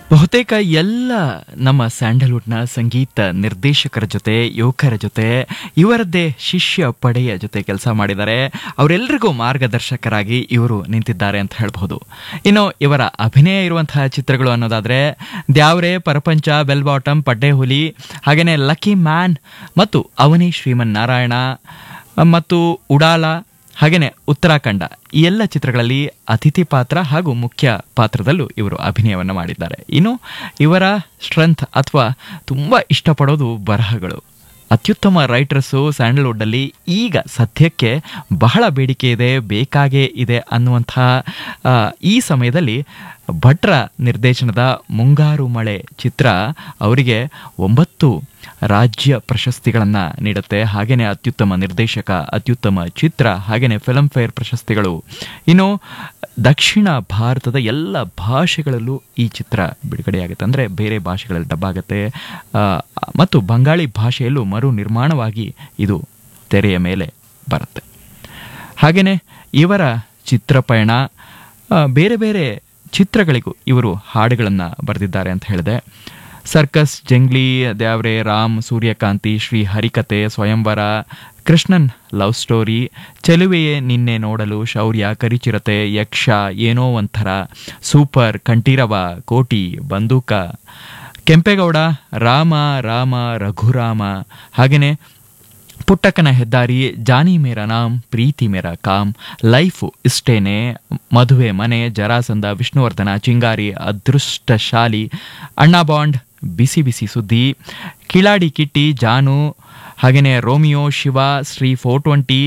ಬಹುತೇಕ ಎಲ್ಲ ನಮ್ಮ ಸ್ಯಾಂಡಲ್ವುಡ್ನ ಸಂಗೀತ ನಿರ್ದೇಶಕರ ಜೊತೆ ಯುವಕರ ಜೊತೆ ಇವರದ್ದೇ ಶಿಷ್ಯ ಪಡೆಯ ಜೊತೆ ಕೆಲಸ ಮಾಡಿದ್ದಾರೆ ಅವರೆಲ್ಲರಿಗೂ ಮಾರ್ಗದರ್ಶಕರಾಗಿ ಇವರು ನಿಂತಿದ್ದಾರೆ ಅಂತ ಹೇಳ್ಬಹುದು ಇನ್ನು ಇವರ ಅಭಿನಯ ಇರುವಂತಹ ಚಿತ್ರಗಳು ಅನ್ನೋದಾದ್ರೆ ದ್ಯಾವ್ರೆ ಪರಪಂಚ ಬೆಲ್ ಬಾಟಮ್ ಪಡ್ಡೆ ಹುಲಿ ಹಾಗೆಯೇ ಲಕ್ಕಿ ಮ್ಯಾನ್ ಮತ್ತು ಅವನಿ ಶ್ರೀಮನ್ ನಾರಾಯಣ ಮತ್ತು ಉಡಾಲ ಹಾಗೆಯೇ ಉತ್ತರಾಖಂಡ ಈ ಎಲ್ಲ ಚಿತ್ರಗಳಲ್ಲಿ ಅತಿಥಿ ಪಾತ್ರ ಹಾಗೂ ಮುಖ್ಯ ಪಾತ್ರದಲ್ಲೂ ಇವರು ಅಭಿನಯವನ್ನು ಮಾಡಿದ್ದಾರೆ ಇನ್ನು ಇವರ ಸ್ಟ್ರೆಂತ್ ಅಥವಾ ತುಂಬ ಇಷ್ಟಪಡೋದು ಬರಹಗಳು ಅತ್ಯುತ್ತಮ ರೈಟರ್ಸು ಸ್ಯಾಂಡಲ್ವುಡ್ಡಲ್ಲಿ ಈಗ ಸದ್ಯಕ್ಕೆ ಬಹಳ ಬೇಡಿಕೆ ಇದೆ ಬೇಕಾಗೇ ಇದೆ ಅನ್ನುವಂತಹ ಆ, ಈ ಸಮಯದಲ್ಲಿ ಭಟ್ರ ನಿರ್ದೇಶನದ ಮುಂಗಾರು ಮಳೆ ಚಿತ್ರ ಅವರಿಗೆ ಒಂಬತ್ತು ರಾಜ್ಯ ಪ್ರಶಸ್ತಿಗಳನ್ನು ನೀಡುತ್ತೆ ಹಾಗೆಯೇ ಅತ್ಯುತ್ತಮ ನಿರ್ದೇಶಕ ಅತ್ಯುತ್ತಮ ಚಿತ್ರ ಹಾಗೆಯೇ ಫಿಲ್ಮ್ ಫೇರ್ ಪ್ರಶಸ್ತಿಗಳು ಇನ್ನು ದಕ್ಷಿಣ ಭಾರತದ ಎಲ್ಲ ಭಾಷೆಗಳಲ್ಲೂ ಈ ಚಿತ್ರ ಬಿಡುಗಡೆಯಾಗುತ್ತೆ ಅಂದರೆ ಬೇರೆ ಭಾಷೆಗಳಲ್ಲಿ ಡಬ್ ಆಗುತ್ತೆ ಆ, ಮತ್ತು ಬಂಗಾಳಿ ಭಾಷೆಯಲ್ಲೂ ಮರು ನಿರ್ಮಾಣವಾಗಿ ಇದು ತೆರೆಯ ಮೇಲೆ ಬರುತ್ತೆ ಹಾಗೆಯೇ ಇವರ ಚಿತ್ರಪಯಣ ಆ, ಬೇರೆ ಬೇರೆ ಚಿತ್ರಗಳಿಗೂ ಇವರು ಹಾಡುಗಳನ್ನು ಬರೆದಿದ್ದಾರೆ ಅಂತ ಹೇಳಿದೆ circus Jungli Dyavre Ram Suryakanti Sri Harikathe Swayamvara Krishnan love story Cheluveye Ninne Nodalu ಶೌರ್ಯ ಕರಿಚಿರತೆ ಯಕ್ಷ ಏನೋ ಒಂಥರ ಸೂಪರ್ ಕಂಠೀರವ ಕೋಟಿ ಬಂದೂಕ ಕೆಂಪೇಗೌಡ ರಾಮ ರಾಮ ರಘುರಾಮ ಹಾಗೆಯೇ ಪುಟ್ಟಕ್ಕನ ಹೆದ್ದಾರಿ ಜಾನಿ ಮೇರ ನಾಮ್ ಪ್ರೀತಿ ಮೇರ ಕಾಮ್ ಲೈಫು ಇಷ್ಟೇನೆ ಮದುವೆ ಮನೆ ಜರಾಸಂದ ವಿಷ್ಣುವರ್ಧನ ಚಿಂಗಾರಿ ಅದೃಷ್ಟಶಾಲಿ ಅಣ್ಣ ಬಾಂಡ್ ಬಿಸಿ ಬಿಸಿ ಸುದ್ದಿ ಕಿಲಾಡಿ ಕಿಟ್ಟಿ ಜಾನು ಹಾಗೆಯೇ Romeo Shiva Sri four twenty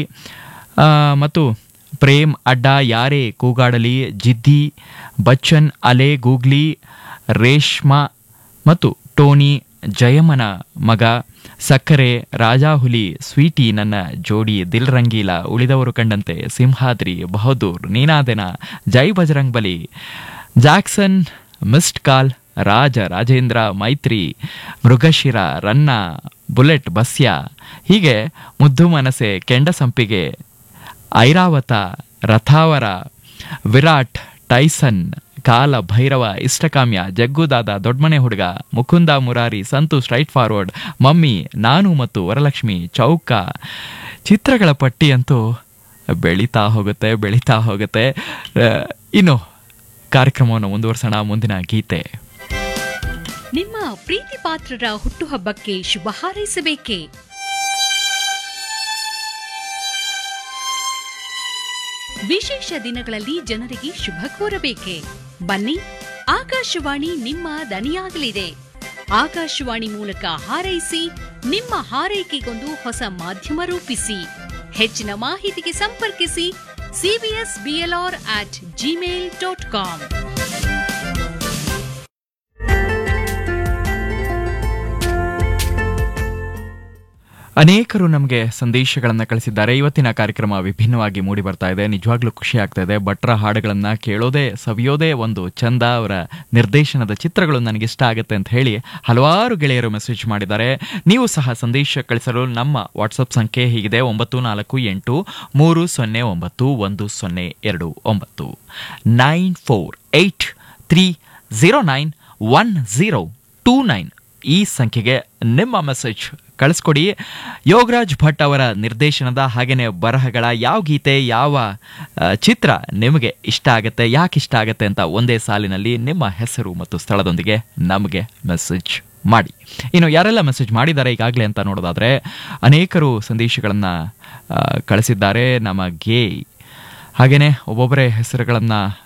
ಮತ್ತು ಪ್ರೇಮ್ ಅಡ್ಡ ಯಾರೇ ಕೂಗಾಡಲಿ ಜಿದ್ದಿ ಬಚ್ಚನ್ ಅಲೆ ಗೂಗ್ಲಿ ರೇಷ್ಮಾ ಮತ್ತು ಟೋನಿ ಜಯಮ್ಮನ ಮಗ ಸಕ್ಕರೆ ರಾಜಾಹುಲಿ ಸ್ವೀಟಿ ನನ್ನ ಜೋಡಿ ದಿಲ್ ರಂಗೀಲ ಉಳಿದವರು ಕಂಡಂತೆ Simhadri Bahadur ನೀನಾದೆನ Jai Bajrang Bali Jackson missed call Raja Rajendra Maithri Mrugashira ರನ್ನ ಬುಲೆಟ್ ಬಸ್ಯ ಹೀಗೆ ಮುದ್ದು ಮನಸೆ ಕೆಂಡ ಸಂಪಿಗೆ ಐರಾವತ ರಥಾವರ ವಿರಾಟ್ ಟೈಸನ್ ಕಾಲ Bhairava ಇಷ್ಟಕಾಮ್ಯ Jaggudada Doddmane Huduga Mukunda Murari Santhu straight forward mummy Naanu Mattu Varalakshmi ಚೌಕ ಚಿತ್ರಗಳ ಪಟ್ಟಿ ಅಂತೂ ಬೆಳೀತಾ ಹೋಗುತ್ತೆ ಬೆಳೀತಾ ಹೋಗುತ್ತೆ ಆ, ಇನ್ನು ಕಾರ್ಯಕ್ರಮವನ್ನು ಮುಂದುವರ್ಸೋಣ ಮುಂದಿನ ಗೀತೆ ನಿಮ್ಮ ಪ್ರೀತಿ ಪಾತ್ರರ ಹುಟ್ಟುಹಬ್ಬಕ್ಕೆ ಶುಭ ಹಾರೈಸಬೇಕೇ ವಿಶೇಷ ದಿನಗಳಲ್ಲಿ ಜನರಿಗೆ ಶುಭ ಕೋರಬೇಕೆ ಬನ್ನಿ ಆಕಾಶವಾಣಿ ನಿಮ್ಮ ದನಿಯಾಗಲಿದೆ ಆಕಾಶವಾಣಿ ಮೂಲಕ ಹಾರೈಸಿ ನಿಮ್ಮ ಹಾರೈಕೆಗೊಂದು ಹೊಸ ಮಾಧ್ಯಮ ರೂಪಿಸಿ ಹೆಚ್ಚಿನ ಮಾಹಿತಿಗೆ ಸಂಪರ್ಕಿಸಿ CBS BLR at Gmail dot com ಅನೇಕರು ನಮಗೆ ಸಂದೇಶಗಳನ್ನು ಕಳಿಸಿದ್ದಾರೆ ಇವತ್ತಿನ ಕಾರ್ಯಕ್ರಮ ವಿಭಿನ್ನವಾಗಿ ಮೂಡಿ ಬರ್ತಾ ಇದೆ ನಿಜವಾಗ್ಲೂ ಖುಷಿ ಆಗ್ತಾ ಇದೆ ಭಟ್ರ ಹಾಡುಗಳನ್ನು ಕೇಳೋದೇ ಸವಿಯೋದೇ ಒಂದು ಚಂದ ಅವರ ನಿರ್ದೇಶನದ ಚಿತ್ರಗಳು ನನಗೆ ಇಷ್ಟ ಆಗುತ್ತೆ ಅಂತ ಹೇಳಿ ಹಲವಾರು ಗೆಳೆಯರು ಮೆಸೇಜ್ ಮಾಡಿದ್ದಾರೆ ನೀವು ಸಹ ಸಂದೇಶ ಕಳಿಸಲು ನಮ್ಮ ವಾಟ್ಸಪ್ ಸಂಖ್ಯೆ ಹೀಗಿದೆ ಒಂಬತ್ತು ನಾಲ್ಕು ಎಂಟು ಮೂರು ಸೊನ್ನೆ ಒಂಬತ್ತು ಒಂದು ಸೊನ್ನೆ ಎರಡು ಒಂಬತ್ತು nine four eight three zero nine one zero two nine ಈ ಸಂಖ್ಯೆಗೆ ನಿಮ್ಮ ಮೆಸೇಜ್ ಕಳಿಸ್ಕೊಡಿ ಯೋಗರಾಜ್ ಭಟ್ ಅವರ ನಿರ್ದೇಶನದ ಹಾಗೆಯೇ ಬರಹಗಳ ಯಾವ ಗೀತೆ ಯಾವ ಆ, ಚಿತ್ರ ನಿಮಗೆ ಇಷ್ಟ ಆಗುತ್ತೆ ಯಾಕೆ ಇಷ್ಟ ಆಗುತ್ತೆ ಅಂತ ಒಂದೇ ಸಾಲಿನಲ್ಲಿ ನಿಮ್ಮ ಹೆಸರು ಮತ್ತು ಸ್ಥಳದೊಂದಿಗೆ ನಮಗೆ ಮೆಸೇಜ್ ಮಾಡಿ ಇನ್ನು ಯಾರೆಲ್ಲ ಮೆಸೇಜ್ ಮಾಡಿದ್ದಾರೆ ಈಗಾಗಲೇ ಅಂತ ನೋಡೋದಾದ್ರೆ ಅನೇಕರು ಸಂದೇಶಗಳನ್ನು ಕಳಿಸಿದ್ದಾರೆ ನಮಗೆ ಹಾಗೆಯೇ ಒಬ್ಬೊಬ್ಬರೇ ಹೆಸರುಗಳನ್ನು